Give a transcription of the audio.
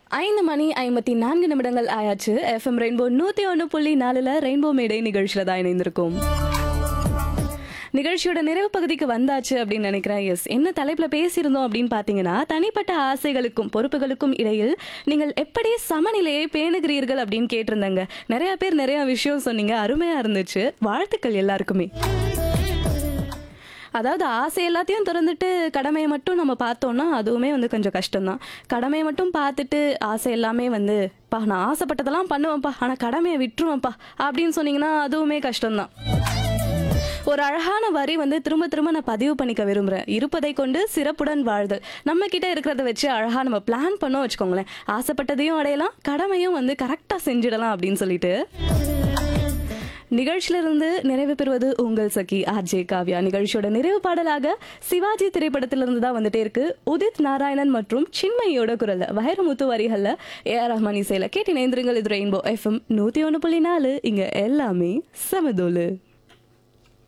ஐந்து மணி ஐம்பத்தி நான்கு நிமிடங்கள் ஆயாச்சு எஃப்எம் ரெயின்போ நூத்தி ஒன்று புள்ளி நாலுல ரெயின்போ மேடை நிகழ்ச்சியில தான் இணைந்திருக்கும் நிகழ்ச்சியோட நிறைவு பகுதிக்கு வந்தாச்சு அப்படின்னு நினைக்கிறேன் எஸ் என்ன தலைப்புல பேசியிருந்தோம் அப்படின்னு பாத்தீங்கன்னா தனிப்பட்ட ஆசைகளுக்கும் பொறுப்புகளுக்கும் இடையில் நீங்கள் எப்படி சமநிலையை பேணுகிறீர்கள் அப்படின்னு கேட்டிருந்தாங்க நிறைய பேர் நிறைய விஷயம் சொன்னீங்க அருமையா இருந்துச்சு வாழ்த்துக்கள் எல்லாருக்குமே அதாவது ஆசை எல்லாத்தையும் திறந்துட்டு கடமையை மட்டும் நம்ம பார்த்தோம்னா அதுவுமே வந்து கொஞ்சம் கஷ்டம்தான் கடமையை மட்டும் பார்த்துட்டு ஆசை எல்லாமே வந்து பா நான் ஆசைப்பட்டதெல்லாம் பண்ணுவேன்ப்பா ஆனால் கடமையை விட்டுருவேன்ப்பா அப்படின்னு சொன்னீங்கன்னா அதுவுமே கஷ்டம்தான் ஒரு அழகான வரி வந்து திரும்ப திரும்ப நான் பதிவு பண்ணிக்க விரும்புகிறேன் இருப்பதை கொண்டு சிறப்புடன் வாழ்தல் நம்ம கிட்ட இருக்கிறத வச்சு அழகாக நம்ம பிளான் பண்ணோம் வச்சுக்கோங்களேன் ஆசைப்பட்டதையும் அடையலாம் கடமையும் வந்து கரெக்டாக செஞ்சிடலாம் அப்படின்னு சொல்லிட்டு நிகழ்ச்சியிலிருந்து நிறைவு பெறுவது உங்கள் சகி ஆர்ஜே காவ்யா நிகழ்ச்சியோட நிறைவு பாடலாக சிவாஜி திரைப்படத்திலிருந்து தான் வந்துட்டே இருக்கு உதித் நாராயணன் மற்றும் சின்மையோட குரல்ல வைரமுத்து வரிகள்ல ஏ ஆர் ரஹ்மான் இசையில கேட்டு இணைந்திருங்கள் இது ரெயின்போ எஃப்எம் நூத்தி ஒன்று புள்ளி நாலு இங்க எல்லாமே சமதோலு